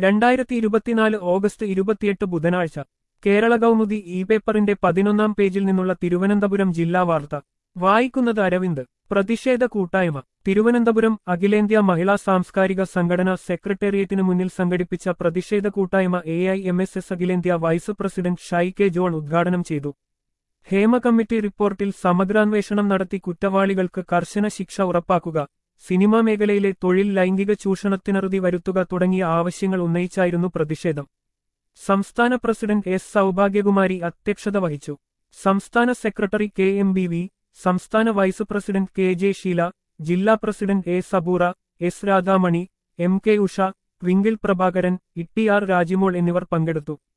രണ്ടായിരത്തി ഇരുപത്തിനാല് ഓഗസ്റ്റ് ഇരുപത്തിയെട്ട് ബുധനാഴ്ച കേരള കൗമുദി ഇ പേപ്പറിന്റെ പതിനൊന്നാം പേജിൽ നിന്നുള്ള തിരുവനന്തപുരം ജില്ലാ വാർത്ത വായിക്കുന്നത് അരവിന്ദ് പ്രതിഷേധ കൂട്ടായ്മ തിരുവനന്തപുരം അഖിലേന്ത്യാ മഹിളാ സാംസ്കാരിക സംഘടന സെക്രട്ടേറിയറ്റിനു മുന്നിൽ സംഘടിപ്പിച്ച പ്രതിഷേധ കൂട്ടായ്മ A I M S S അഖിലേന്ത്യാ vice president Shai K John ഉദ്ഘാടനം ചെയ്തു ഹേമ കമ്മിറ്റി റിപ്പോർട്ടിൽ സമഗ്രാന്വേഷണം നടത്തി കുറ്റവാളികൾക്ക് കർശന ശിക്ഷ ഉറപ്പാക്കുക സിനിമാ മേഖലയിലെ തൊഴിൽ ലൈംഗിക ചൂഷണത്തിനറുതി വരുത്തുക തുടങ്ങിയ ആവശ്യങ്ങൾ ഉന്നയിച്ചായിരുന്നു പ്രതിഷേധം സംസ്ഥാന പ്രസിഡന്റ് എസ് സൗഭാഗ്യകുമാരി അധ്യക്ഷത വഹിച്ചു സംസ്ഥാന secretary K M B V സംസ്ഥാന vice president K J Sheela ജില്ലാ president A Saboora S Radhamani M K Usha Twinkle Prabhakaran E T R Rajimol എന്നിവർ പങ്കെടുത്തു